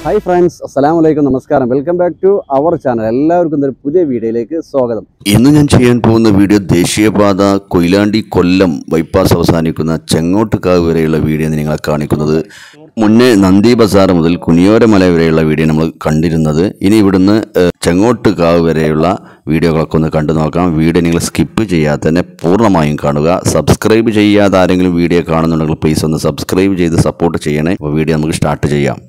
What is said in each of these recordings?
hi friends അസ്സലാം വലൈക്കും നമസ്കാരം welcome back to our channel എല്ലാവർക്കും ഒരു പുതിയ വീഡിയോയിലേക്ക് സ്വാഗതം ഇന്ന് ഞാൻ ചെയ്യാൻ പോകുന്ന വീഡിയോ ദേശീയപാത കൊയിലാണ്ടി കൊല്ലം ബൈപ്പാസ് അവസാനിക്കുന്ന ചെങ്ങോട്ടുകാവ് വരെയുള്ള വീഡിയോ നിങ്ങളെ കാണിക്കുന്നത് മുന്നേ നന്ദി ബസാർ മുതൽ കുനിയോരമല വരെയുള്ള വീഡിയോ നമ്മൾ കണ്ടിരുന്നത് ഇനി ഇവിടുന്ന് ഏഹ്, ചെങ്ങോട്ടുകാവ് വരെയുള്ള വീഡിയോകളൊക്കെ ഒന്ന് കണ്ടു നോക്കാം വീഡിയോ നിങ്ങൾ സ്കിപ്പ് ചെയ്യാതെ തന്നെ പൂർണ്ണമായും കാണുക സബ്സ്ക്രൈബ് ചെയ്യാതെ ആരെങ്കിലും വീഡിയോ കാണുന്നുണ്ടെങ്കിൽ പ്ലീസ് ഒന്ന് സബ്സ്ക്രൈബ് ചെയ്ത് സപ്പോർട്ട് ചെയ്യണേ അപ്പോൾ വീഡിയോ നമുക്ക് സ്റ്റാർട്ട് ചെയ്യാം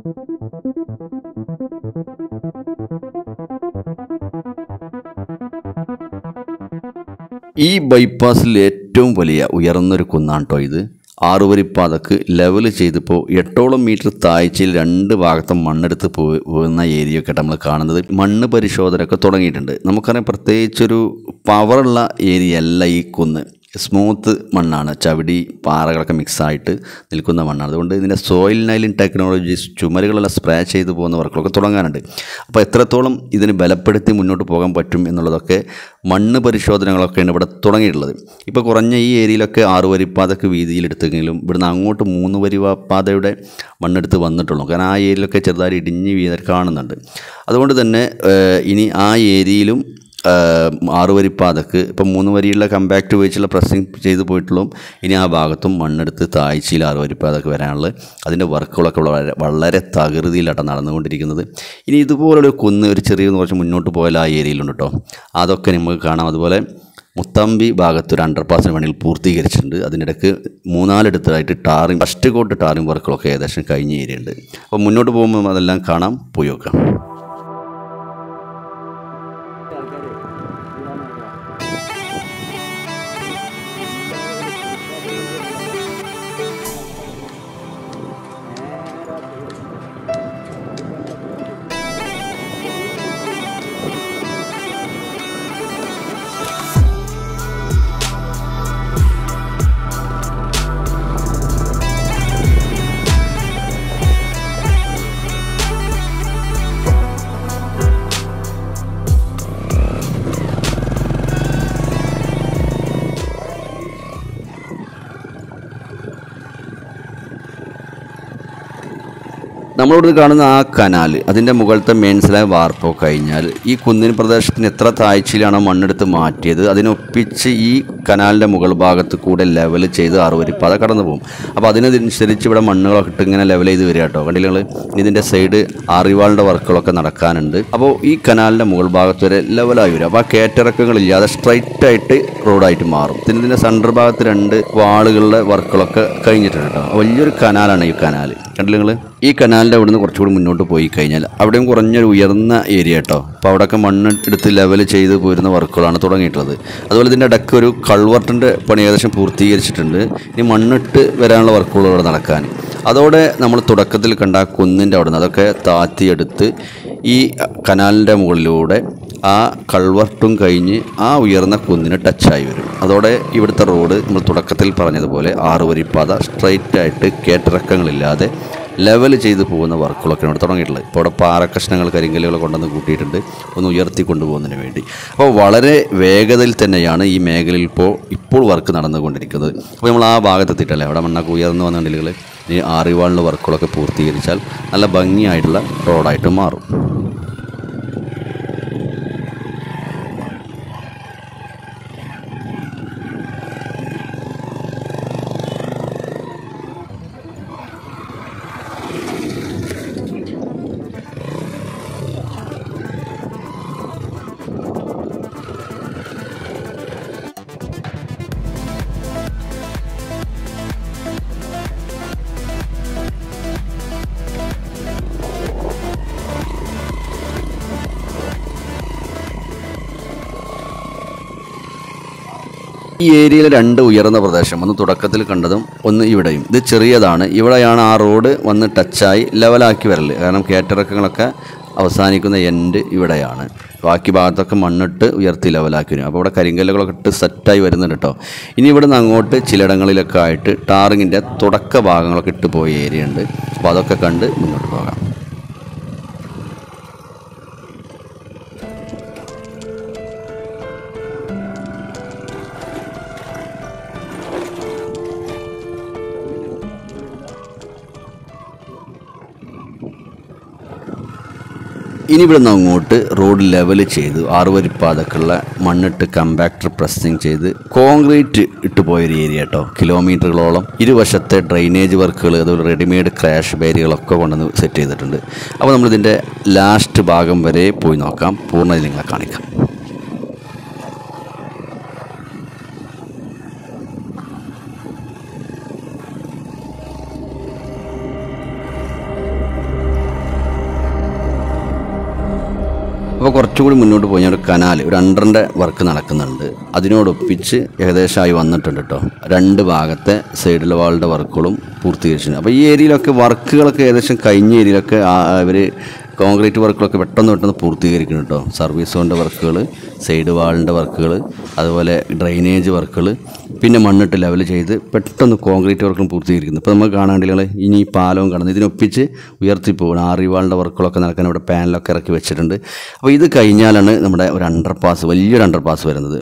ഈ ബൈപ്പാസിൽ ഏറ്റവും വലിയ ഉയർന്നൊരു കുന്നാണ് കേട്ടോ ഇത് ആറുവരിപ്പാതക്ക് ലെവൽ ചെയ്തപ്പോൾ എട്ടോളം മീറ്റർ താഴ്ചയിൽ രണ്ട് ഭാഗത്തും മണ്ണെടുത്ത് പോ- പോകുന്ന ഏരിയ ഒക്കെ നമ്മൾ കാണുന്നത് മണ്ണ് പരിശോധനയൊക്കെ തുടങ്ങിയിട്ടുണ്ട് നമുക്കറിയാം പ്രത്യേകിച്ചൊരു പവറുള്ള ഏരിയ അല്ല ഈ കുന്ന് സ്മൂത്ത് മണ്ണാണ് ചവിടി പാറകളൊക്കെ മിക്സായിട്ട് നിൽക്കുന്ന മണ്ണാണ് അതുകൊണ്ട് ഇതിൻ്റെ സോയിൽ നൈലിംഗ് ടെക്നോളജീസ് ചുമരുകളെല്ലാം സ്പ്രേ ചെയ്ത് പോകുന്ന വർക്കുകളൊക്കെ തുടങ്ങാനുണ്ട് അപ്പോൾ എത്രത്തോളം ഇതിന് ബലപ്പെടുത്തി മുന്നോട്ട് പോകാൻ പറ്റും എന്നുള്ളതൊക്കെ മണ്ണ് പരിശോധനകളൊക്കെയാണ് ഇവിടെ തുടങ്ങിയിട്ടുള്ളത് ഇപ്പോൾ കുറഞ്ഞ ഈ ഏരിയയിലൊക്കെ ആറ് വരിപ്പാതക്ക് വീതിയിലെടുത്തെങ്കിലും ഇവിടുന്ന് അങ്ങോട്ട് മൂന്ന് വരി പാതയുടെ മണ്ണെടുത്ത് വന്നിട്ടുള്ളൂ കാരണം ആ ഏരിയയിലൊക്കെ ചെറുതായി ഇടിഞ്ഞ് വീതൽ കാണുന്നുണ്ട് അതുകൊണ്ട് തന്നെ ഏഹ്, ഇനി ആ ഏരിയയിലും ആറ് വരിപ്പാതക്ക് ഇപ്പം മൂന്ന് വരിയുള്ള കമ്പാക്റ്റ് ഉപയോഗിച്ചുള്ള പ്രസ്സിങ് ചെയ്ത് പോയിട്ടുള്ളൂ ഇനി ആ ഭാഗത്തും മണ്ണെടുത്ത് താഴ്ചയിൽ ആറ് വരിപ്പാതക്ക് വരാനുള്ള അതിൻ്റെ വർക്കുകളൊക്കെ വളരെ വളരെ തകൃതിയിലാട്ടോ നടന്നുകൊണ്ടിരിക്കുന്നത് ഇനി ഇതുപോലൊരു കുന്ന് ഒരു ചെറിയ കുറച്ച് മുന്നോട്ട് പോയാൽ ആ ഏരിയയിലുണ്ട് കേട്ടോ അതൊക്കെ നമുക്ക് കാണാം അതുപോലെ മുത്തമ്പി ഭാഗത്ത് ഒരു അണ്ടർപാസിന് പണികൾ പൂർത്തീകരിച്ചിട്ടുണ്ട് അതിനിടയ്ക്ക് മൂന്നാലിടത്തായിട്ട് ടാറിങ് ഫസ്റ്റ് കോട്ട് ടാറിങ് വർക്കുകളൊക്കെ ഏകദേശം കഴിഞ്ഞ ഏരിയ ഉണ്ട് അപ്പോൾ മുന്നോട്ട് പോകുമ്പോൾ അതെല്ലാം കാണാം പോയി നോക്കാം നമ്മളിവിടെ കാണുന്ന ആ കനാൽ അതിൻ്റെ മുകളിലത്തെ മെയിൻസിലായ വാർപ്പോ കഴിഞ്ഞാൽ ഈ കുന്നിൻ പ്രദേശത്തിന് എത്ര താഴ്ചയിലാണോ മണ്ണെടുത്ത് മാറ്റിയത് അതിനൊപ്പിച്ച് ഈ കനാലിൻ്റെ മുകൾ ഭാഗത്ത് കൂടെ ലെവൽ ചെയ്ത് അറുവരിപ്പാത കടന്നു പോകും അപ്പോൾ അതിനനുസരിച്ച് ഇവിടെ മണ്ണുകളൊക്കെ ഇട്ട് ഇങ്ങനെ ലെവൽ ചെയ്ത് വരിക കേട്ടോ കണ്ടില്ല നിങ്ങൾ ഇതിൻ്റെ സൈഡ് ആറിവാളിൻ്റെ വർക്കുകളൊക്കെ നടക്കാനുണ്ട് അപ്പോൾ ഈ കനാലിൻ്റെ മുകൾ ഭാഗത്ത് വരെ ലെവലായി വരും അപ്പോൾ ആ കയറ്റിറക്കങ്ങളില്ലാതെ സ്ട്രൈറ്റ് ആയിട്ട് റോഡായിട്ട് മാറും പിന്നെ ഇതിൻ്റെ സെൻറ്റർ ഭാഗത്ത് രണ്ട് വാളുകളുടെ വർക്കുകളൊക്കെ കഴിഞ്ഞിട്ടുണ്ട് കേട്ടോ വലിയൊരു കനാലാണ് ഈ കനാൽ കണ്ടില്ല നിങ്ങൾ ഈ കനാലിൻ്റെ അവിടുന്ന് കുറച്ചുകൂടി മുന്നോട്ട് പോയി കഴിഞ്ഞാൽ അവിടെയും കുറഞ്ഞൊരു ഉയർന്ന ഏരിയ കേട്ടോ അപ്പോൾ അവിടെയൊക്കെ മണ്ണ് എടുത്ത് ലെവൽ ചെയ്ത് പോരുന്ന വർക്കുകളാണ് തുടങ്ങിയിട്ടുള്ളത് അതുപോലെ ഇതിൻ്റെ ഇടയ്ക്ക് ഒരു കൾവർട്ടിൻ്റെ പണി ഏകദേശം പൂർത്തീകരിച്ചിട്ടുണ്ട് ഇനി മണ്ണിട്ട് വരാനുള്ള വർക്കുകൾ ഇവിടെ നടക്കാൻ അതോടെ നമ്മൾ തുടക്കത്തിൽ കണ്ട ആ കുന്നിൻ്റെ അവിടെ നിന്ന് അതൊക്കെ താത്തിയെടുത്ത് ഈ കനാലിൻ്റെ മുകളിലൂടെ ആ കൾവർട്ടും കഴിഞ്ഞ് ആ ഉയർന്ന കുന്നിന് ടച്ചായി വരും അതോടെ ഇവിടുത്തെ റോഡ് നമ്മൾ തുടക്കത്തിൽ പറഞ്ഞതുപോലെ ആറ് വരിപ്പാത സ്ട്രൈറ്റ് ആയിട്ട് കേട്ടിറക്കങ്ങളില്ലാതെ ലെവൽ ചെയ്ത് പോകുന്ന വർക്കുകളൊക്കെയാണ് ഇവിടെ തുടങ്ങിയിട്ടുള്ളത് ഇപ്പോൾ ഇവിടെ പാറക്കഷ്ണങ്ങൾ കരിങ്കല്ലുകൾ കൊണ്ടുവന്ന് കൂട്ടിയിട്ടുണ്ട് ഒന്ന് ഉയർത്തി കൊണ്ടുപോകുന്നതിന് വേണ്ടി അപ്പോൾ വളരെ വേഗതയിൽ തന്നെയാണ് ഈ മേഖലയിൽ ഇപ്പോൾ ഇപ്പോൾ വർക്ക് നടന്നുകൊണ്ടിരിക്കുന്നത് അപ്പോൾ നമ്മൾ ആ ഭാഗത്തെത്തിയിട്ടല്ലേ അവിടെ മണ്ണൊക്കെ ഉയർന്നു വന്നിട്ടുണ്ടെങ്കിൽ ഈ ആറിവാളിൻ്റെ വർക്കുകളൊക്കെ പൂർത്തീകരിച്ചാൽ നല്ല ഭംഗിയായിട്ടുള്ള റോഡായിട്ട് മാറും ഈ ഏരിയയിൽ രണ്ട് ഉയർന്ന പ്രദേശം ഒന്ന് തുടക്കത്തിൽ കണ്ടതും ഒന്ന് ഇവിടെയും ഇത് ചെറിയതാണ് ഇവിടെയാണ് ആ റോഡ് വന്ന് ടച്ചായി ലെവലാക്കി വരല് കാരണം കയറ്റിറക്കങ്ങളൊക്കെ അവസാനിക്കുന്ന എൻഡ് ഇവിടെയാണ് ബാക്കി ഭാഗത്തൊക്കെ മണ്ണിട്ട് ഉയർത്തി ലെവലാക്കി വരും അപ്പോൾ ഇവിടെ കരിങ്കല്ലുകളൊക്കെ ഇട്ട് സെറ്റായി വരുന്നുണ്ട് കേട്ടോ ഇനി ഇവിടെ നിന്ന് അങ്ങോട്ട് ചിലയിടങ്ങളിലൊക്കെ ആയിട്ട് ടാറിങ്ങിൻ്റെ തുടക്ക ഭാഗങ്ങളൊക്കെ ഇട്ട് പോയ ഏരിയ ഉണ്ട് അപ്പോൾ അതൊക്കെ കണ്ട് മുന്നോട്ട് പോകാം ഇനി ഇവിടെ നിന്ന് അങ്ങോട്ട് റോഡ് ലെവൽ ചെയ്ത് ആറുവരിപ്പാതക്കുള്ള മണ്ണിട്ട് കമ്പാക്ടർ പ്രസ്സിങ് ചെയ്ത് കോൺക്രീറ്റ് ഇട്ട് പോയൊരു ഏരിയ കേട്ടോ കിലോമീറ്ററുകളോളം ഇരുവശത്തെ ഡ്രെയിനേജ് വർക്കുകൾ അതുപോലെ റെഡിമെയ്ഡ് ക്രാഷ് ബാരികളൊക്കെ കൊണ്ടുവന്ന് സെറ്റ് ചെയ്തിട്ടുണ്ട് അപ്പോൾ നമ്മളിതിൻ്റെ ലാസ്റ്റ് ഭാഗം വരെ പോയി നോക്കാം പൂർണ്ണത നിങ്ങളെ കാണിക്കാം അപ്പോൾ കുറച്ചുകൂടി മുന്നോട്ട് പോയി ഒരു കനാൽ ഒരു അണ്ടറിൻ്റെ വർക്ക് നടക്കുന്നുണ്ട് അതിനോടൊപ്പിച്ച് ഏകദേശമായി വന്നിട്ടുണ്ട് കേട്ടോ രണ്ട് ഭാഗത്തെ സൈഡിലെ വാളിൻ്റെ വർക്കുകളും പൂർത്തീകരിച്ചിട്ടുണ്ട് അപ്പോൾ ഈ ഏരിയയിലൊക്കെ വർക്കുകളൊക്കെ ഏകദേശം കഴിഞ്ഞ ഏരിയയിലൊക്കെ ഇവർ കോൺക്രീറ്റ് വർക്കുകളൊക്കെ പെട്ടെന്ന് പെട്ടെന്ന് പൂർത്തീകരിക്കുന്നു കേട്ടോ സർവീസ് സോണിൻ്റെ വർക്കുകൾ സൈഡ് വാളിൻ്റെ വർക്കുകൾ അതുപോലെ ഡ്രെയിനേജ് വർക്കുകൾ പിന്നെ മണ്ണിട്ട് ലെവൽ ചെയ്ത് പെട്ടെന്ന് കോൺക്രീറ്റ് വർക്കും പൂർത്തീകരിക്കുന്നു ഇപ്പോൾ നമുക്ക് കാണാണ്ടികൾ ഇനി ഈ പാലവും കടന്ന് ഇതിനൊപ്പിച്ച് ഉയർത്തിപ്പോകണം ആറിവാളിൻ്റെ വർക്കുകളൊക്കെ നടക്കാൻ ഇവിടെ പാനലൊക്കെ ഇറക്കി വെച്ചിട്ടുണ്ട് അപ്പോൾ ഇത് കഴിഞ്ഞാലാണ് നമ്മുടെ ഒരു അണ്ടർ പാസ് വലിയൊരു അണ്ടർ പാസ് വരുന്നത്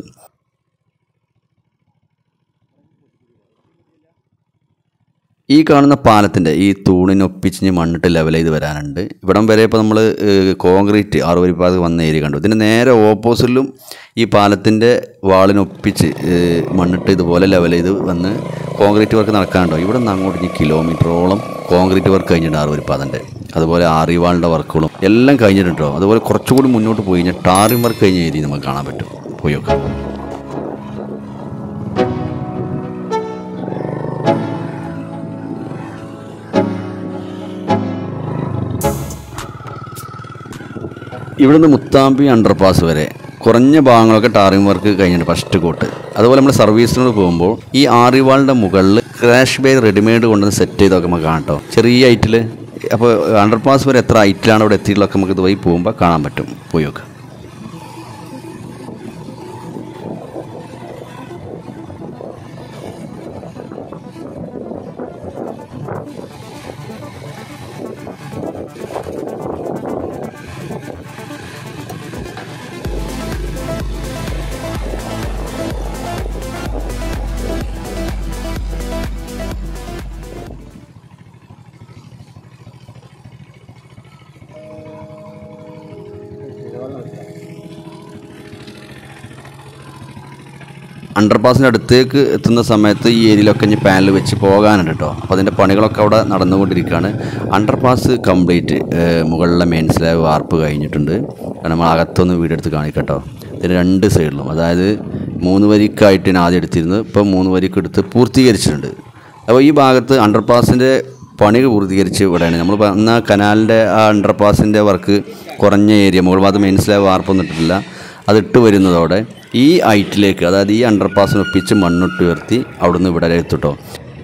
ഈ കാണുന്ന പാലത്തിൻ്റെ ഈ തൂണിനൊപ്പിച്ച് മണ്ണിട്ട് ലെവൽ ചെയ്ത് വരാനുണ്ട് ഇവിടം വരെ ഇപ്പോൾ നമ്മൾ കോൺക്രീറ്റ് ആറുവരിപ്പാത വന്ന ഏരിയ കണ്ടു ഇതിന് നേരെ ഓപ്പോസിറ്റിലും ഈ പാലത്തിൻ്റെ വാളിനൊപ്പിച്ച് ഏഹ്, മണ്ണിട്ട് ഇതുപോലെ ലെവൽ ചെയ്ത് വന്ന് കോൺക്രീറ്റ് വർക്ക് നടക്കാനുണ്ടോ ഇവിടെ നിന്ന് അങ്ങോട്ട് ഇനി കിലോമീറ്ററോളം കോൺക്രീറ്റ് വർക്ക് കഴിഞ്ഞിട്ടുണ്ട് ആറുവരിപ്പാതൻ്റെ അതുപോലെ ആറിവാളിൻ്റെ വർക്കുകളും എല്ലാം കഴിഞ്ഞിട്ടുണ്ടോ അതുപോലെ കുറച്ചുകൂടി മുന്നോട്ട് പോയി കഴിഞ്ഞാൽ ടാറിംഗ് വർക്ക് കഴിഞ്ഞ ഏരിയ നമുക്ക് കാണാൻ പറ്റും പോയി നോക്കാം ഇവിടുന്ന് മുത്താമ്പി അണ്ടർപാസ് വരെ കുറഞ്ഞ ഭാഗങ്ങളൊക്കെ ടാറിംഗ് വർക്ക് കഴിഞ്ഞിട്ട് ഫസ്റ്റ് കോട്ട് അതുപോലെ നമ്മൾ സർവീസിനോട് പോകുമ്പോൾ ഈ ആറിവാളിൻ്റെ മുകളിൽ ക്രാഷ് ബേ റെഡിമെയ്ഡ് കൊണ്ടുവന്ന് സെറ്റ് ചെയ്തൊക്കെ നമുക്ക് കാണാം കേട്ടോ ചെറിയ ഹൈറ്റിൽ അപ്പോൾ അണ്ടർപാസ് വരെ എത്ര ഹൈറ്റിലാണ് അവിടെ എത്തിയിട്ടുള്ളതൊക്കെ നമുക്ക് ഇത് വഴി പോകുമ്പോൾ കാണാൻ പറ്റും പോയി നോക്കാം അണ്ടർപാസിൻ്റെ അടുത്തേക്ക് എത്തുന്ന സമയത്ത് ഈ ഏരിയയിലൊക്കെ ഇനി പാനൽ വെച്ച് പോകാനുണ്ട് കേട്ടോ അപ്പോൾ അതിൻ്റെ പണികളൊക്കെ അവിടെ നടന്നുകൊണ്ടിരിക്കുകയാണ് അണ്ടർപാസ് കംപ്ലീറ്റ് മുകളിലെ മെയിൻ സ്ലാബ് വാർപ്പ് കഴിഞ്ഞിട്ടുണ്ട് കാരണം നമ്മൾ അകത്തൊന്ന് വീടെടുത്ത് കാണിക്കട്ടോ ഇതിന് രണ്ട് സൈഡിലും അതായത് മൂന്ന് വരിക്കായിട്ട് ഞാൻ ആദ്യം എടുത്തിരുന്നത് ഇപ്പം മൂന്ന് വരിക്ക് എടുത്ത് പൂർത്തീകരിച്ചിട്ടുണ്ട് അപ്പോൾ ഈ ഭാഗത്ത് അണ്ടർപാസിൻ്റെ പണി പൂർത്തീകരിച്ച് ഇവിടെയാണ് നമ്മൾ പറഞ്ഞ കനാലിൻ്റെ ആ അണ്ടർപാസിൻ്റെ വർക്ക് കുറഞ്ഞ ഏരിയ മുകൾ ഭാഗത്ത് മെയിൻ സ്ലാബ് വാർപ്പൊന്നും ഇട്ടിട്ടില്ല അതിട്ട് വരുന്നതോടെ ഈ ഹൈറ്റിലേക്ക് അതായത് ഈ അണ്ടർപാസിന് ഒപ്പിച്ച് മണ്ണിട്ട് ഉയർത്തി അവിടുന്ന് ഇവിടെ വരെ എത്തിട്ടോ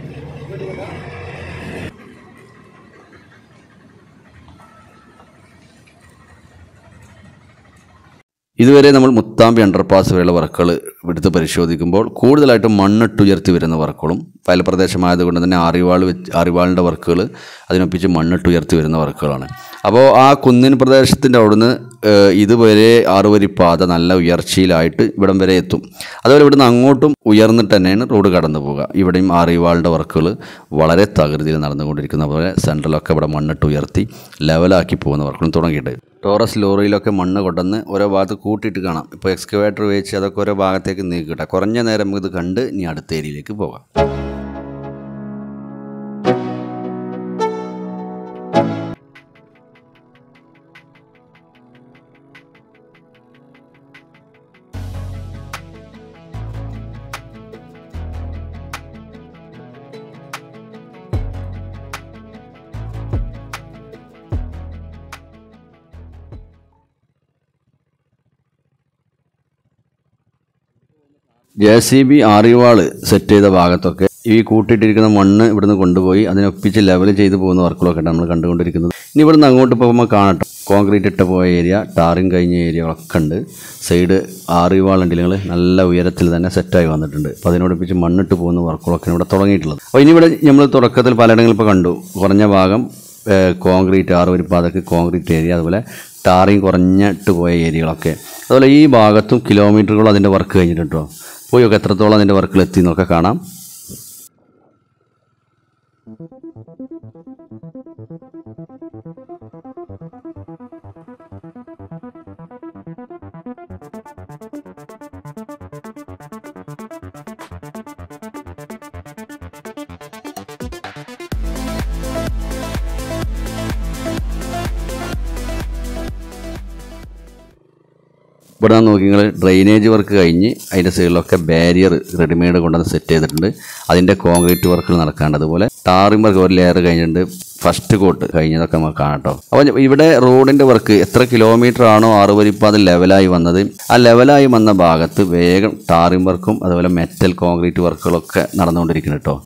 ഇതുവരെ നമ്മൾ മുത്താമ്പി അണ്ടർപാസ് വരെയുള്ള വർക്കുകൾ എടുത്ത് പരിശോധിക്കുമ്പോൾ കൂടുതലായിട്ടും മണ്ണിട്ടുയർത്തി വരുന്ന വർക്കുകളും ഫയൽപ്രദേശമായതുകൊണ്ട് തന്നെ ആറിവാൾ വെച്ച് ആറിവാളിൻ്റെ വർക്കുകൾ അതിനൊപ്പിച്ച് മണ്ണിട്ടുയർത്തി വരുന്ന വർക്കുകളാണ് അപ്പോൾ ആ കുന്നിൻ പ്രദേശത്തിൻ്റെ അവിടുന്ന് ഏഹ്, ഇതുവരെ ആറുവരിപ്പാത നല്ല ഉയർച്ചയിലായിട്ട് ഇവിടം വരെ എത്തും അതുപോലെ ഇവിടുന്ന് അങ്ങോട്ടും ഉയർന്നിട്ട് തന്നെയാണ് റോഡ് കടന്നു പോകുക ഇവിടെയും ആറിവാളിൻ്റെ വർക്കുകൾ വളരെ തകൃതിയിൽ നടന്നുകൊണ്ടിരിക്കുന്ന പോലെ സെൻട്രലൊക്കെ ഇവിടെ മണ്ണിട്ട് ഉയർത്തി ലെവലാക്കി പോകുന്ന വർക്കുകളും തുടങ്ങിയിട്ട് ടോറസ് ലോറിയിലൊക്കെ മണ്ണ് കൊണ്ടുവന്ന് ഓരോ ഭാഗത്ത് കൂട്ടിയിട്ട് കാണാം ഇപ്പോൾ എക്സ്കവേറ്റർ വെച്ച് അതൊക്കെ ഓരോ ഭാഗത്തേക്ക് നീക്കിട്ടെ കുറഞ്ഞ നേരം നമുക്ക് ഇത് കണ്ട് ഇനി അടുത്ത ഏരിയയിലേക്ക് പോകാം ജെ സി ബി ആറിവാള് സെറ്റ് ചെയ്ത ഭാഗത്തൊക്കെ ഈ കൂട്ടിയിട്ടിരിക്കുന്ന മണ്ണ് ഇവിടുന്ന് കൊണ്ടുപോയി അതിനൊപ്പിച്ച് ലെവൽ ചെയ്ത് പോകുന്ന വർക്കുകളൊക്കെ നമ്മൾ കണ്ടുകൊണ്ടിരിക്കുന്നത് ഇനി ഇവിടുന്ന് അങ്ങോട്ട് പോകുമ്പോൾ കാണട്ടെ കോൺക്രീറ്റ് ഇട്ട് പോയ ഏരിയ ടാറിങ് കഴിഞ്ഞ ഏരിയകളൊക്കെ ഉണ്ട് സൈഡ് ആറിവാൾ ഉണ്ടെങ്കിൽ നല്ല ഉയരത്തിൽ തന്നെ സെറ്റായി വന്നിട്ടുണ്ട് അപ്പോൾ അതിനോടൊപ്പിച്ച് മണ്ണിട്ട് പോകുന്ന വർക്കുകളൊക്കെ ഇവിടെ തുടങ്ങിയിട്ടുള്ളത് അപ്പോൾ ഇനി ഇവിടെ നമ്മൾ തുടക്കത്തിൽ പലയിടങ്ങളിൽ ഇപ്പോൾ കണ്ടു കുറഞ്ഞ ഭാഗം ഏഹ്, കോൺക്രീറ്റ് ആറുവരിപ്പാതൊക്കെ കോൺക്രീറ്റ് ഏരിയ അതുപോലെ ടാറിങ് കുറഞ്ഞിട്ട് പോയ ഏരിയകളൊക്കെ അതുപോലെ ഈ ഭാഗത്തും കിലോമീറ്ററുകളും അതിൻ്റെ വർക്ക് കഴിഞ്ഞിട്ടുണ്ടോ പോയി ഒക്കെ എത്രത്തോളം അതിൻ്റെ വർക്കുകൾ എത്തി എന്നൊക്കെ കാണാം ഇവിടെ നിന്ന് നോക്കി നിങ്ങൾ ഡ്രെയിനേജ് വർക്ക് കഴിഞ്ഞ് അതിൻ്റെ സൈഡിലൊക്കെ ബാരിയർ റെഡിമെയ്ഡ് കൊണ്ടുവന്ന് സെറ്റ് ചെയ്തിട്ടുണ്ട് അതിൻ്റെ കോൺക്രീറ്റ് വർക്കുകൾ നടക്കാണ്ട് അതുപോലെ ടാറിംഗ് വർക്ക് ഒരു ലെയർ കഴിഞ്ഞിട്ടുണ്ട് ഫസ്റ്റ് കോട്ട് കഴിഞ്ഞതൊക്കെ നമുക്ക് കാണാം കേട്ടോ അപ്പോൾ ഇവിടെ റോഡിൻ്റെ വർക്ക് എത്ര കിലോമീറ്റർ ആണോ ആറുവരിപ്പാത് ലെവലായി വന്നത് ആ ലെവലായി വന്ന ഭാഗത്ത് വേഗം ടാറിംഗ് വർക്കും അതുപോലെ മെറ്റൽ കോൺക്രീറ്റ് വർക്കുകളൊക്കെ നടന്നുകൊണ്ടിരിക്കുന്നു കേട്ടോ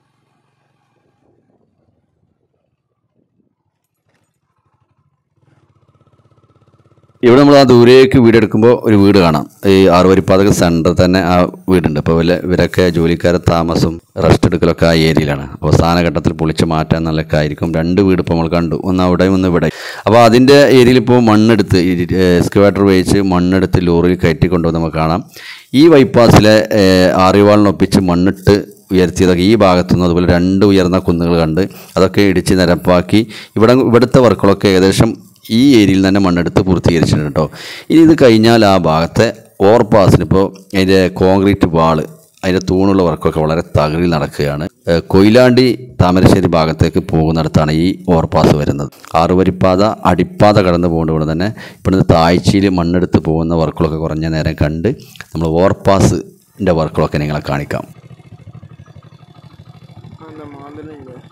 ഇവിടെ നമ്മൾ ആ ദൂരേക്ക് വീടെടുക്കുമ്പോൾ ഒരു വീട് കാണാം ഈ ആറുവരിപ്പാതക സെൻറ്റർ തന്നെ ആ വീടുണ്ട് അപ്പോൾ വല്ല ഇവരൊക്കെ ജോലിക്കാരെ താമസം റെസ്റ്റ് എടുക്കലൊക്കെ ആ ഏരിയയിലാണ് അവസാന ഘട്ടത്തിൽ പൊളിച്ച് മാറ്റാൻ നല്ലൊക്കെ ആയിരിക്കും രണ്ട് വീട് ഇപ്പോൾ നമ്മൾ കണ്ടു ഒന്ന് അവിടെയും ഒന്ന് ഇവിടെ അപ്പോൾ അതിൻ്റെ ഏരിയയിൽ ഇപ്പോൾ മണ്ണെടുത്ത് എക്സ്കവേറ്റർ ഉപയോഗിച്ച് മണ്ണെടുത്ത് ലോറിയിൽ കയറ്റി കൊണ്ടുവന്ന് നമുക്ക് കാണാം ഈ ബൈപ്പാസിലെ ആറിവാളിനൊപ്പിച്ച് മണ്ണിട്ട് ഉയർത്തിയതൊക്കെ ഈ ഭാഗത്തുനിന്ന് അതുപോലെ രണ്ട് ഉയർന്ന കുന്നുകൾ കണ്ട് അതൊക്കെ ഇടിച്ച് നിരപ്പാക്കി ഇവിടെ ഇവിടുത്തെ വർക്കുകളൊക്കെ ഏകദേശം ഈ ഏരിയയിൽ തന്നെ മണ്ണെടുത്ത് പൂർത്തീകരിച്ചിട്ടുണ്ട് കേട്ടോ ഇനി ഇത് കഴിഞ്ഞാൽ ആ ഭാഗത്തെ ഓവർപാസിന് ഇപ്പോൾ അതിൻ്റെ കോൺക്രീറ്റ് വാള് അതിൻ്റെ തൂണുള്ള വർക്കൊക്കെ വളരെ തകഴിൽ നടക്കുകയാണ് ഏഹ് കൊയിലാണ്ടി താമരശ്ശേരി ഭാഗത്തേക്ക് പോകുന്നിടത്താണ് ഈ ഓവർപാസ് വരുന്നത് ആറുവരിപ്പാത അടിപ്പാത കടന്നു പോകുന്നതുകൊണ്ട് തന്നെ ഇവിടുന്ന് താഴ്ചയിൽ മണ്ണെടുത്ത് പോകുന്ന വർക്കുകളൊക്കെ കുറഞ്ഞ നേരം കണ്ട് നമ്മൾ ഓവർപാസിൻ്റെ വർക്കുകളൊക്കെ നിങ്ങളെ കാണിക്കാം அந்த மாதிரி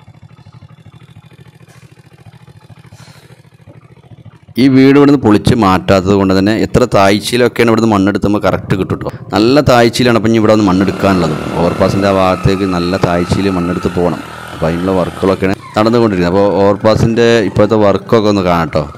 ഈ വീട് ഇവിടുന്ന് പൊളിച്ച് മാറ്റാത്തത് കൊണ്ട് തന്നെ എത്ര താഴ്ചയിലൊക്കെയാണ് ഇവിടുന്ന് മണ്ണെടുത്തുമ്പോൾ കറക്റ്റ് കിട്ടും കേട്ടോ നല്ല താഴ്ചയിലാണ് അപ്പം ഇനി ഇവിടെ വന്ന് മണ്ണെടുക്കാനുള്ളത് ഓവർപാസിൻ്റെ ആ ഭാഗത്തേക്ക് നല്ല താഴ്ചയിൽ മണ്ണെടുത്ത് പോകണം അപ്പോൾ അതിനുള്ള വർക്കുകളൊക്കെയാണ് നടന്നുകൊണ്ടിരിക്കുന്നത് അപ്പോൾ ഓവർപാസിൻ്റെ ഇപ്പോഴത്തെ വർക്കൊക്കെ ഒന്ന് കാണാം കേട്ടോ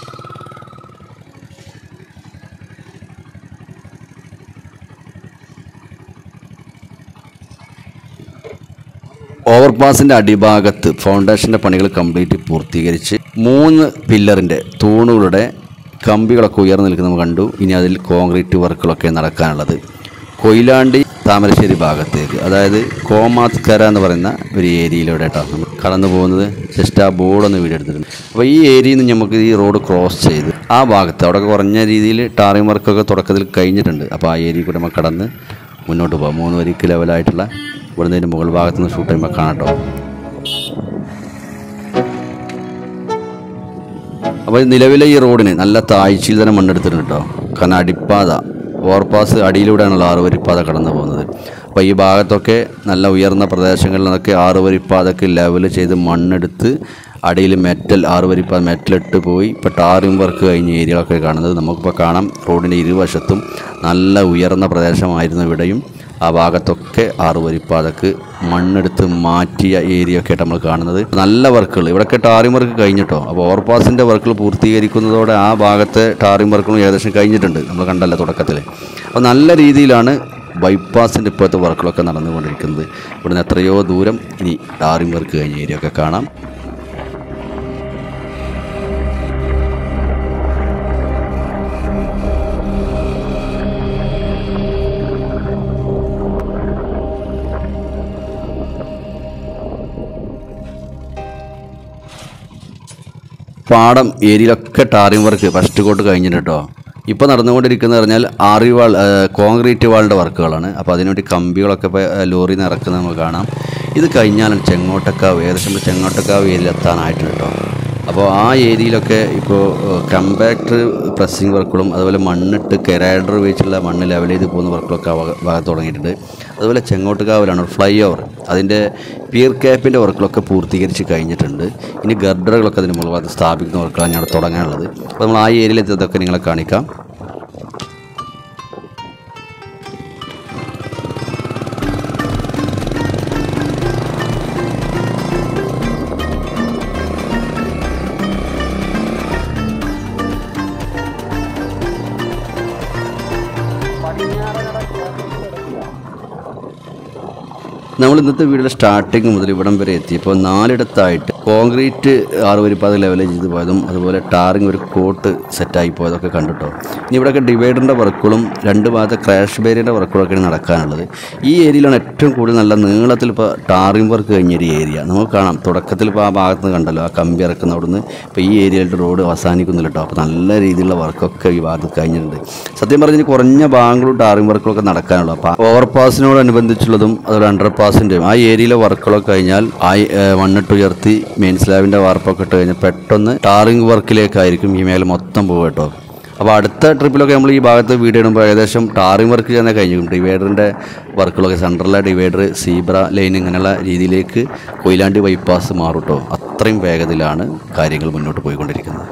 ഓവർപാസിൻ്റെ അടിഭാഗത്ത് ഫൗണ്ടേഷൻ്റെ പണികൾ കംപ്ലീറ്റ് പൂർത്തീകരിച്ച് മൂന്ന് പില്ലറിൻ്റെ തൂണുകളുടെ കമ്പികളൊക്കെ ഉയർന്നു നിൽക്കുന്നത് നമ്മൾ കണ്ടു ഇനി അതിൽ കോൺക്രീറ്റ് വർക്കുകളൊക്കെ നടക്കാനുള്ളത് കൊയിലാണ്ടി താമരശ്ശേരി ഭാഗത്തേക്ക് അതായത് കോമാത്കര എന്ന് പറയുന്ന ഒരു ഏരിയയിലൂടെ കേട്ടോ നമ്മൾ കടന്നു പോകുന്നത് ജസ്റ്റ് ആ ബോർഡൊന്ന് വീടെടുത്തിട്ടുണ്ട് അപ്പോൾ ഈ ഏരിയയിൽ നിന്ന് നമുക്ക് ഈ റോഡ് ക്രോസ് ചെയ്ത് ആ ഭാഗത്ത് അവിടെ കുറഞ്ഞ രീതിയിൽ ടാറിംഗ് വർക്കൊക്കെ തുടക്കത്തിൽ കഴിഞ്ഞിട്ടുണ്ട് അപ്പോൾ ആ ഏരിയയിൽ കൂടെ നമുക്ക് കടന്ന് മുന്നോട്ട് പോകാം മൂന്ന് വരിക്ക് ലെവലായിട്ടുള്ള ഇവിടുന്ന് ഇതിൻ്റെ മുകൾ ഭാഗത്ത് നിന്ന് ഷൂട്ട് ചെയ്യുമ്പോൾ കാണാം കേട്ടോ അപ്പോൾ നിലവിലെ ഈ റോഡിന് നല്ല താഴ്ചയിൽ തന്നെ മണ്ണെടുത്തിട്ടുണ്ട് കേട്ടോ കാരണം അടിപ്പാത ഓവർപാസ് അടിയിലൂടെയാണല്ലോ ആറുവരിപ്പാത കടന്നു പോകുന്നത് അപ്പോൾ ഈ ഭാഗത്തൊക്കെ നല്ല ഉയർന്ന പ്രദേശങ്ങളിൽ നിന്നൊക്കെ ആറുവരിപ്പാതക്ക് ലെവൽ ചെയ്ത് മണ്ണെടുത്ത് അടിയിൽ മെറ്റൽ ആറുവരിപ്പാത മെറ്റലിട്ട് പോയി ഇപ്പോൾ ടാറിംഗ് വർക്ക് കഴിഞ്ഞ ഏരിയകളൊക്കെ കാണുന്നത് നമുക്കിപ്പോൾ കാണാം റോഡിൻ്റെ ഇരുവശത്തും നല്ല ഉയർന്ന പ്രദേശമായിരുന്നു ഇവിടെയും ആ ഭാഗത്തൊക്കെ ആറുവരിപ്പാതക്ക് മണ്ണെടുത്ത് മാറ്റിയ ഏരിയ ഒക്കെ ആയിട്ട് നമ്മൾ കാണുന്നത് നല്ല വർക്കുകൾ ഇവിടെയൊക്കെ ടാറിംഗ് വർക്ക് കഴിഞ്ഞിട്ടോ അപ്പോൾ ഓവർപാസിൻ്റെ വർക്കുകൾ പൂർത്തീകരിക്കുന്നതോടെ ആ ഭാഗത്തെ ടാറിംഗ് വർക്കുകളും ഏകദേശം കഴിഞ്ഞിട്ടുണ്ട് നമ്മൾ കണ്ടല്ലോ തുടക്കത്തിൽ അപ്പോൾ നല്ല രീതിയിലാണ് ബൈപ്പാസിൻ്റെ ഇപ്പോഴത്തെ വർക്കുകളൊക്കെ നടന്നുകൊണ്ടിരിക്കുന്നത് ഇവിടുന്ന് എത്രയോ ദൂരം ഇനി ടാറിംഗ് വർക്ക് കഴിഞ്ഞ ഏരിയ ഒക്കെ കാണാം പാടം ഏരിയയിലൊക്കെ ടാറിംഗ് വർക്ക് ഫസ്റ്റ് കോട്ട് കഴിഞ്ഞിട്ടുണ്ട് കേട്ടോ ഇപ്പോൾ നടന്നുകൊണ്ടിരിക്കുന്നത് പറഞ്ഞാൽ ആറിവാൾ കോൺക്രീറ്റ് വാളിൻ്റെ വർക്കുകളാണ് അപ്പോൾ അതിനുവേണ്ടി കമ്പികളൊക്കെ ഇപ്പോൾ ലോറിയിൽ നിന്ന് ഇറക്കുന്നത് നമുക്ക് കാണാം ഇത് കഴിഞ്ഞാലാണ് ചെങ്ങോട്ടക്കാവ് ഏകദേശം നമ്മൾ ചെങ്ങോട്ടക്കാവ് ഏരിയയിൽ എത്താനായിട്ടുണ്ട് കേട്ടോ അപ്പോൾ ആ ഏരിയയിലൊക്കെ ഇപ്പോൾ കമ്പാക്ടർ പ്രസ്സിങ് വർക്കുകളും അതുപോലെ മണ്ണിട്ട് കെരാഡർ വെച്ചുള്ള മണ്ണ് ലെവൽ ചെയ്ത് പോകുന്ന വർക്കുകളൊക്കെ ആ ഭാഗ- ഭാഗത്ത് തുടങ്ങിയിട്ടുണ്ട് അതുപോലെ ചെങ്ങോട്ടുകാവിലാണ് ഫ്ലൈ ഓവർ അതിൻ്റെ പിയർ ക്യാപ്പിൻ്റെ വർക്കുകളൊക്കെ പൂർത്തീകരിച്ച് കഴിഞ്ഞിട്ടുണ്ട് ഇനി ഗർഡറുകളൊക്കെ അതിന് മുകളിൽ ഭാഗത്ത് സ്ഥാപിക്കുന്ന വർക്കുകളാണ് ഞാൻ തുടങ്ങാനുള്ളത് അപ്പോൾ നമ്മൾ ആ ഏരിയയിൽ എത്തിയതൊക്കെ നിങ്ങളെ കാണിക്കാം നമ്മൾ ഇന്നത്തെ വീഡിയോ സ്റ്റാർട്ടിങ് മുതൽ ഇവിടം വരെ എത്തിയപ്പോൾ നാലിടത്തായിട്ട് കോൺക്രീറ്റ് ആറുവരിപ്പാത ലെവൽ ചെയ്ത് പോയതും അതുപോലെ ടാറിങ് ഒരു കോട്ട് സെറ്റായി പോയതൊക്കെ കണ്ടിട്ടോ ഇനി ഇവിടെയൊക്കെ ഡിവൈഡറിൻ്റെ വർക്കുകളും രണ്ട് ഭാഗത്തെ ക്രാഷ് ബാരിയറിൻ്റെ വർക്കുകളൊക്കെയാണ് നടക്കാനുള്ളത് ഈ ഏരിയയിലാണ് ഏറ്റവും കൂടുതൽ നല്ല നീളത്തിൽ ഇപ്പോൾ ടാറിങ് വർക്ക് കഴിഞ്ഞൊരു ഏരിയ നമുക്ക് കാണാം തുടക്കത്തിൽ ഇപ്പോൾ ആ ഭാഗത്ത് നിന്ന് കണ്ടല്ലോ ആ കമ്പി ഇറക്കുന്ന അവിടുന്ന് ഇപ്പോൾ ഈ ഏരിയയിലോട്ട് റോഡ് അവസാനിക്കുന്നില്ല കേട്ടോ അപ്പോൾ നല്ല രീതിയിലുള്ള വർക്കൊക്കെ ഈ ഭാഗത്ത് കഴിഞ്ഞിട്ടുണ്ട് സത്യം പറഞ്ഞാൽ കുറഞ്ഞ ഭാഗങ്ങളും ടാറിങ് വർക്കുകളൊക്കെ നടക്കാനുള്ളൂ അപ്പോൾ ഓവർപാസിനോടനുബന്ധിച്ചുള്ളതും അതുപോലെ അണ്ടർ പാസിൻ്റെയും ആ ഏരിയയിലെ വർക്കുകളൊക്കെ കഴിഞ്ഞാൽ ആ ഏഹ്, മണ്ണിട്ട് ഉയർത്തി മെയിൻ സ്ലാബിൻ്റെ വാർപ്പൊക്കെ ഇട്ട് കഴിഞ്ഞാൽ പെട്ടെന്ന് ടാറിങ് വർക്കിലേക്കായിരിക്കും ഈ മേഖല മൊത്തം പോകുക കേട്ടോ അപ്പോൾ അടുത്ത ട്രിപ്പിലൊക്കെ നമ്മൾ ഈ ഭാഗത്ത് വീഡിയോ ഇടുമ്പോൾ ഏകദേശം ടാറിംഗ് വർക്ക് തന്നെ കഴിഞ്ഞു ഡിവൈഡറിൻ്റെ വർക്കുകളൊക്കെ സെൻട്രലിലെ ഡിവൈഡർ സീബ്ര ലൈൻ ഇങ്ങനെയുള്ള രീതിയിലേക്ക് കൊയിലാണ്ടി ബൈപ്പാസ് മാറും കേട്ടോ അത്രയും വേഗത്തിലാണ് കാര്യങ്ങൾ മുന്നോട്ട് പോയിക്കൊണ്ടിരിക്കുന്നത്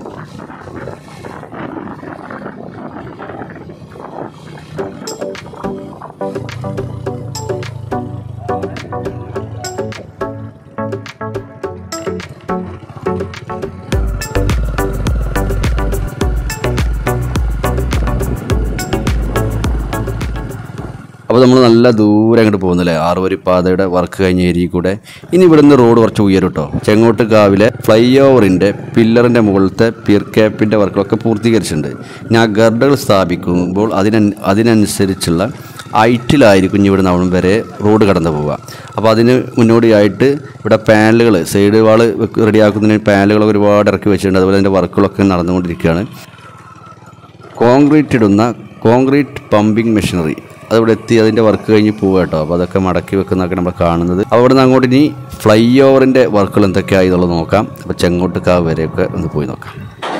അപ്പോൾ നമ്മൾ നല്ല ദൂരെ അങ്ങോട്ട് പോകുന്നില്ലേ ആറുവരി പാതയുടെ വർക്ക് കഴിഞ്ഞ ഏരിയയിൽ കൂടെ ഇനി ഇവിടുന്ന് റോഡ് കുറച്ച് ഉയരും കേട്ടോ ചെങ്ങോട്ട് കാവിലെ ഫ്ലൈ ഓവറിൻ്റെ പില്ലറിൻ്റെ മുകളിലത്തെ പിയർ ക്യാപ്പിൻ്റെ വർക്കുകളൊക്കെ പൂർത്തീകരിച്ചിട്ടുണ്ട് ഇനി ആ ഗർഡകൾ സ്ഥാപിക്കുമ്പോൾ അതിന അതിനനുസരിച്ചുള്ള ഐറ്റിലായിരിക്കും ഇനി ഇവിടുന്ന് അവിടെ വരെ റോഡ് കടന്നു പോവുക അപ്പോൾ അതിന് മുന്നോടിയായിട്ട് ഇവിടെ പാനലുകൾ സൈഡ് വാൾ റെഡിയാക്കുന്നതിന് പാനലുകൾ ഒരുപാട് ഇറക്കി വെച്ചിട്ടുണ്ട് അതുപോലെ അതിൻ്റെ വർക്കുകളൊക്കെ നടന്നുകൊണ്ടിരിക്കുകയാണ് കോൺക്രീറ്റ് ഇടുന്ന കോൺക്രീറ്റ് പമ്പിംഗ് മെഷീനറി അതിവിടെ എത്തി അതിൻ്റെ വർക്ക് കഴിഞ്ഞ് പോവുക കേട്ടോ അപ്പോൾ അതൊക്കെ മടക്കി വെക്കുന്നതൊക്കെ നമ്മൾ കാണുന്നത് അപ്പോൾ ഇവിടെ നിന്ന് അങ്ങോട്ട് ഇനി ഫ്ലൈ ഓവറിൻ്റെ വർക്കുകൾ എന്തൊക്കെയായി എന്നുള്ളത് നോക്കാം അപ്പോൾ ചെങ്ങോട്ട് കാവ് വരെയൊക്കെ ഒന്ന് പോയി നോക്കാം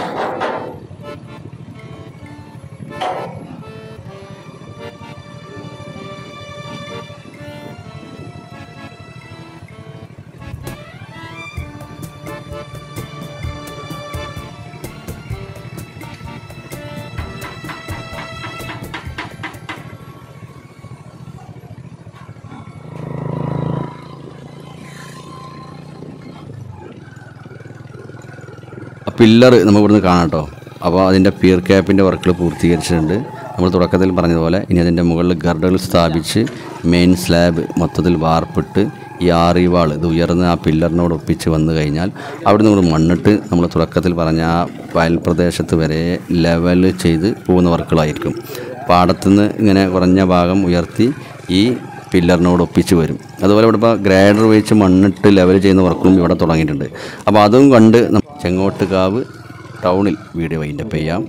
പില്ലർ നമുക്ക് ഇവിടുന്ന് കാണാം കേട്ടോ അപ്പോൾ അതിൻ്റെ പിയർ ക്യാപ്പിൻ്റെ വർക്കുകൾ പൂർത്തീകരിച്ചിട്ടുണ്ട് നമ്മൾ തുടക്കത്തിൽ പറഞ്ഞതുപോലെ ഇനി അതിൻ്റെ മുകളിൽ ഗർഡകൾ സ്ഥാപിച്ച് മെയിൻ സ്ലാബ് മൊത്തത്തിൽ വാർപ്പിട്ട് ഈ ആറി വാൾ ഇത് ഉയർന്ന് ആ പില്ലറിനോട് ഒപ്പിച്ച് വന്നു കഴിഞ്ഞാൽ അവിടെ നിന്ന് മണ്ണിട്ട് നമ്മൾ തുടക്കത്തിൽ പറഞ്ഞ ആ വയൽ പ്രദേശത്ത് വരെ ലെവൽ ചെയ്ത് പോകുന്ന വർക്കുകളായിരിക്കും പാടത്തുനിന്ന് ഇങ്ങനെ കുറഞ്ഞ ഭാഗം ഉയർത്തി ഈ പില്ലറിനോട് ഒപ്പിച്ച് വരും അതുപോലെ ഇവിടെ ഇപ്പോൾ ഗ്രേഡർ വെച്ച് മണ്ണിട്ട് ലെവൽ ചെയ്യുന്ന വർക്കും ഇവിടെ തുടങ്ങിയിട്ടുണ്ട് അപ്പോൾ അതും കണ്ട് നം- ചെങ്ങോട്ടുകാവ് ടൗണിൽ വീഡിയോ വൈൻഡപ്പ് ചെയ്യാം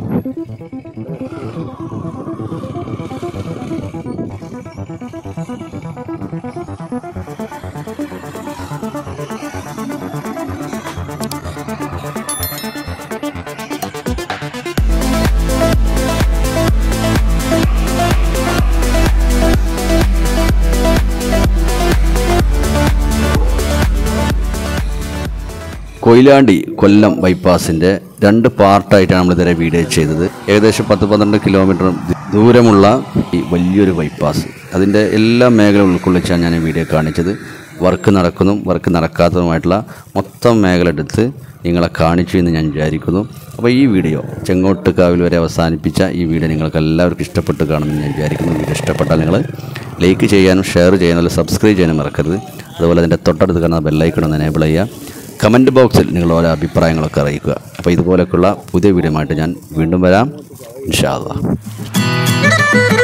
കൊയിലാണ്ടി കൊല്ലം ബൈപ്പാസിൻ്റെ രണ്ട് പാർട്ടായിട്ടാണ് നമ്മൾ ഇതുവരെ വീഡിയോ ചെയ്തത് ഏകദേശം പത്ത് പന്ത്രണ്ട് കിലോമീറ്റർ ദൂരമുള്ള ഈ വലിയൊരു ബൈപ്പാസ് അതിൻ്റെ എല്ലാ മേഖലകളും ഉൾക്കൊള്ളിച്ചാണ് ഞാൻ ഈ വീഡിയോ കാണിച്ചത് വർക്ക് നടക്കുന്നതും വർക്ക് നടക്കാത്തതുമായിട്ടുള്ള മൊത്തം മേഖല എടുത്ത് നിങ്ങളെ കാണിച്ചു എന്ന് ഞാൻ വിചാരിക്കുന്നു അപ്പോൾ ഈ വീഡിയോ ചെങ്ങോട്ടുകാവിൽ വരെ അവസാനിപ്പിച്ച ഈ വീഡിയോ നിങ്ങൾക്ക് എല്ലാവർക്കും ഇഷ്ടപ്പെട്ട് കാണുമെന്ന് ഞാൻ വിചാരിക്കുന്നു വീഡിയോ ഇഷ്ടപ്പെട്ടാൽ നിങ്ങൾ ലൈക്ക് ചെയ്യാനും ഷെയർ ചെയ്യാനും അല്ലെങ്കിൽ സബ്സ്ക്രൈബ് ചെയ്യാനും മറക്കരുത് അതുപോലെ അതിൻ്റെ തൊട്ടടുത്ത് കാണുന്ന ബെല്ലൈക്കൺ ഒന്ന് എനേബിൾ ചെയ്യുക കമൻറ്റ് ബോക്സിൽ നിങ്ങൾ ഓരോ അഭിപ്രായങ്ങളൊക്കെ അറിയിക്കുക അപ്പോൾ ഇതുപോലെയൊക്കെയുള്ള പുതിയ വീഡിയോ ആയിട്ട് ഞാൻ വീണ്ടും വരാം ഇൻഷാ അള്ളാ